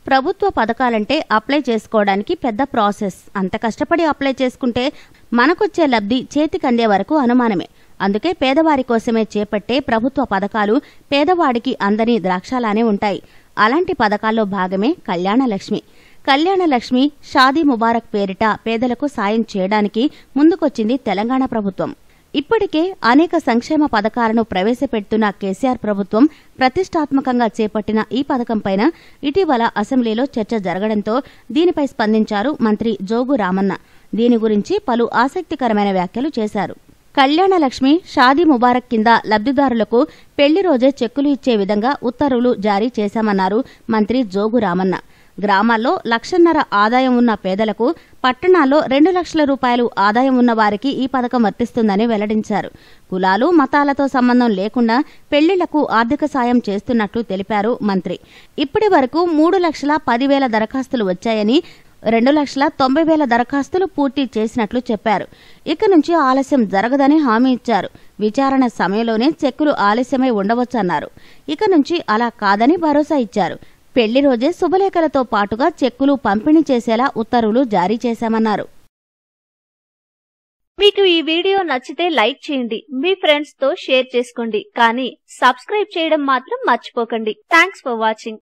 ప్రభుత్వ పథకాలంటే అప్లై చేసుకోవడానికి పెద్ద ప్రాసెస్ అంత కష్టపడి అప్లై చేసుకుంటే మనకొచ్చే లబ్ధి చేతికందే వరకు అనుమానమే అందుకే పేదవారి కోసమే చేపట్టే ప్రభుత్వ పథకాలు పేదవాడికి అందని ద్రాక్షలానే ఉంటాయి అలాంటి పథకాల్లో భాగమే కళ్యాణలక్ష్మి కళ్యాణలక్ష్మి షాదీ ముబారక్ పేరిట పేదలకు సాయం చేయడానికి ముందుకొచ్చింది తెలంగాణ ప్రభుత్వం ఇప్పటికే అనేక సంక్షేమ పథకాలను ప్రవేశపెడుతున్న కేసీఆర్ ప్రభుత్వం ప్రతిష్టాత్మకంగా చేపట్టిన ఈ పథకంపైన ఇటీవల అసెంబ్లీలో చర్చ జరగడంతో దీనిపై స్పందించారు మంత్రి జోగు రామన్న దీని గురించి పలు ఆసక్తికరమైన వ్యాఖ్యలు చేశారు కళ్యాణలక్ష్మి షాదీ ముబారక్ కింద లబ్ధిదారులకు పెళ్లి రోజే చెక్కులు ఇచ్చే విధంగా ఉత్తర్వులు జారీ చేశామన్నారు మంత్రి జోగు రామన్న గ్రామాల్లో లక్షన్నర ఆదాయం ఉన్న పేదలకు పట్టణాల్లో రెండు లక్షల రూపాయలు ఆదాయం ఉన్న వారికి ఈ పథకం వర్తిస్తుందని వెల్లడించారు కులాలు మతాలతో సంబంధం లేకుండా పెళ్లిళ్లకు ఆర్థిక సాయం చేస్తున్నట్లు తెలిపారు మంత్రి ఇప్పటి వరకు మూడు లక్షల పదివేల దరఖాస్తులు వచ్చాయని రెండు లక్షల తొంభై వేల దరఖాస్తులు పూర్తి చేసినట్లు చెప్పారు ఇక నుంచి ఆలస్యం జరగదని హామీ ఇచ్చారు విచారణ సమయంలోనే చెక్కులు ఆలస్యమై ఉండవచ్చన్నారు ఇక నుంచి అలా కాదని భరోసా ఇచ్చారు పెళ్లి రోజే శుభలేఖలతో పాటుగా చెక్కులు పంపిణీ చేసేలా ఉత్తర్వులు జారీ చేశామన్నారు మీకు ఈ వీడియో నచ్చితే లైక్ చేయండి మీ ఫ్రెండ్స్ తో షేర్ చేసుకోండి కానీ సబ్స్క్రైబ్ చేయడం మాత్రం మర్చిపోకండి థ్యాంక్స్ ఫర్ వాచింగ్